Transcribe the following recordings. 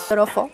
رفا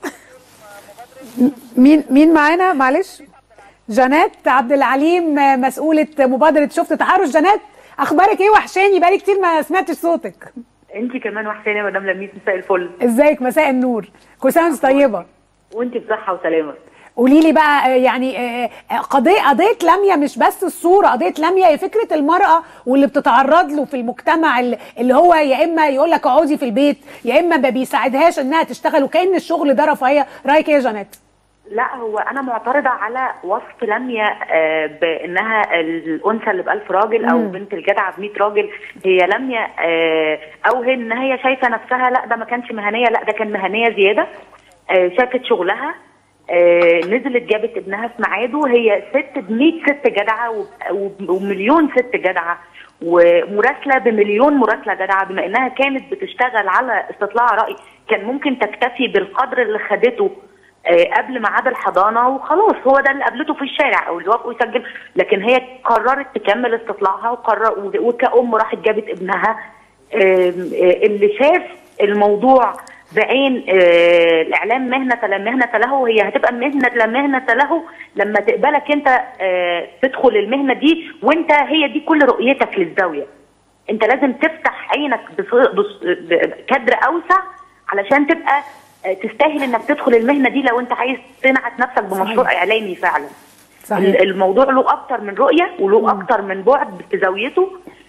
مين مين معانا معلش جنات عبد العليم آه، مسؤولة مبادرة شفت تحرش جنات اخبارك ايه وحشاني بقالي كتير ما سمعتش صوتك انت كمان وحشاني يا مدام لميس مساء الفل ازيك مساء النور كل سنه وانت طيبه وانت بصحه وسلامه قولي لي بقى آه، يعني آه، آه، قضيه قضيه لميا مش بس الصوره قضيه لميا هي فكره المراه واللي بتتعرض له في المجتمع اللي اللي هو يا اما يقول لك اقعدي في البيت يا اما ما بيساعدهاش انها تشتغل وكان الشغل ده رفاهيه رايك ايه يا جنات لا هو انا معترضه على وصف لميا آه، بانها الانثى اللي بألف راجل او بنت الجدعه ب 100 راجل هي لميا آه، او هي ان هي شايفه نفسها لا ده ما كانش مهنيه لا ده كان مهنيه زياده آه، شافت شغلها آه، نزلت جابت ابنها في ميعاده هي ست ب 100 ست جدعه وب- وب- ومليون ست جدعه ومراسله بمليون مراسله جدعه بما انها كانت بتشتغل على استطلاع راي كان ممكن تكتفي بالقدر اللي خدته آه، قبل ميعاد الحضانه وخلاص هو ده اللي قابلته في الشارع او اللي وافقوا يسجل لكن هي قررت تكمل استطلاعها وقرر وكأم راحت جابت ابنها آم، آه، اللي شاف الموضوع بعين آه، الاعلام مهنه لا مهنه له هي هتبقى مهنه لا مهنه له لما تقبلك انت آه، تدخل المهنه دي وانت هي دي كل رؤيتك للزاويه انت لازم تفتح عينك بص- بص- بكادر اوسع علشان تبقى آه، تستاهل انك تدخل المهنه دي لو انت عايز تنعت نفسك بمشروع صحيح. اعلامي فعلا صحيح. الموضوع له اكتر من رؤيه وله اكتر من بعد في زاويته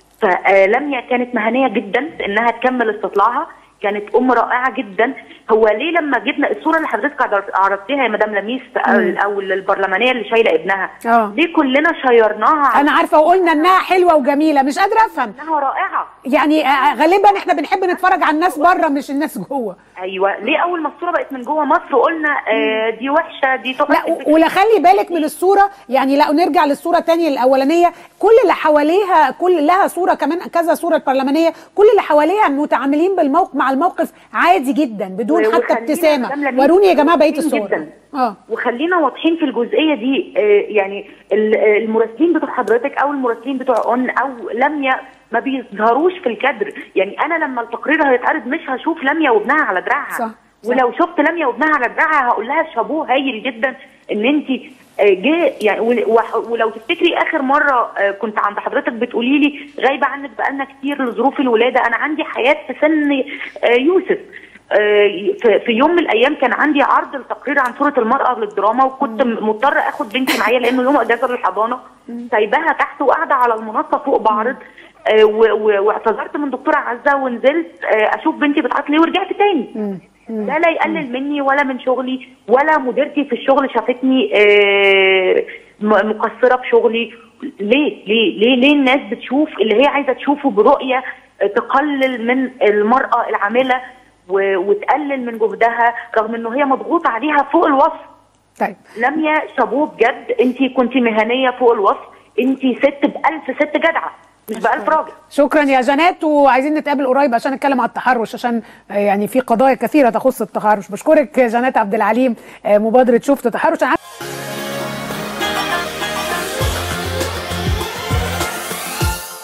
فلميا كانت مهنيه جدا انها تكمل استطلاعها كانت ام رائعه جدا هو ليه لما جبنا الصوره اللي حضرتك عرض- عرضتيها يا مدام لميس او أو البرلمانيه اللي شايله ابنها آه. ليه كلنا شيرناها انا عارفه وقلنا انها حلوه وجميله مش قادره افهم انها رائعه يعني آه، غالبا احنا بنحب نتفرج على الناس بره مش الناس جوه ايوه ليه اول ما الصوره بقت من جوه مصر قلنا آه دي وحشه دي تقعد لا في البيت. و- ولا خلي بالك من الصوره يعني لا نرجع للصوره تانية الاولانيه كل اللي حواليها كل لها صوره كمان كذا صوره البرلمانيه كل اللي حواليها متعاملين بالموقف مع الموقف عادي جدا بدون و- حتى وخلينا ابتسامه مدام لميس وروني يا جماعه بقيه واضحين الصور جداً. اه وخلينا واضحين في الجزئيه دي آه، يعني ال- آه، المراسلين بتوع حضرتك او المراسلين بتوع اون او لميا ما بيظهروش في الكادر يعني انا لما التقرير هيتعرض مش هشوف لميا وابنها على دراعها صح، صح. ولو شفت لميا وابنها على دراعها هقول لها شابوه هايل جدا ان انت جه يعني ول- وح- ولو تفتكري اخر مره آه، كنت عند حضرتك بتقولي لي غايبه عنك بقالنا كتير لظروف الولاده انا عندي حياه في سن آه، يوسف آه، في في يوم من الايام كان عندي عرض التقرير عن صوره المراه للدراما وكنت م- مضطره اخد بنتي معايا لانه يوم اجازه للحضانه سايباها تحت وقاعده على المنصه فوق بعرض آه، و- و- واعتذرت من دكتوره عزه ونزلت آه، اشوف بنتي بتعيط ليه ورجعت تاني ده لا يقلل مني ولا من شغلي ولا مديرتي في الشغل شافتني آه، م- مقصره في شغلي ليه ليه ليه ليه الناس بتشوف اللي هي عايزه تشوفه برؤيه آه، تقلل من المراه العامله و- وتقلل من جهدها رغم انه هي مضغوط عليها فوق الوصف طيب لميا شابوه بجد انت كنت مهنيه فوق الوصف انت ست بألف ست جدعه مش بألف راجل شكرا يا جنات وعايزين نتقابل قريب عشان نتكلم على التحرش عشان آه، يعني في قضايا كثيره تخص التحرش بشكرك يا جنات عبد العليم آه، مبادره شفت تحرش أنا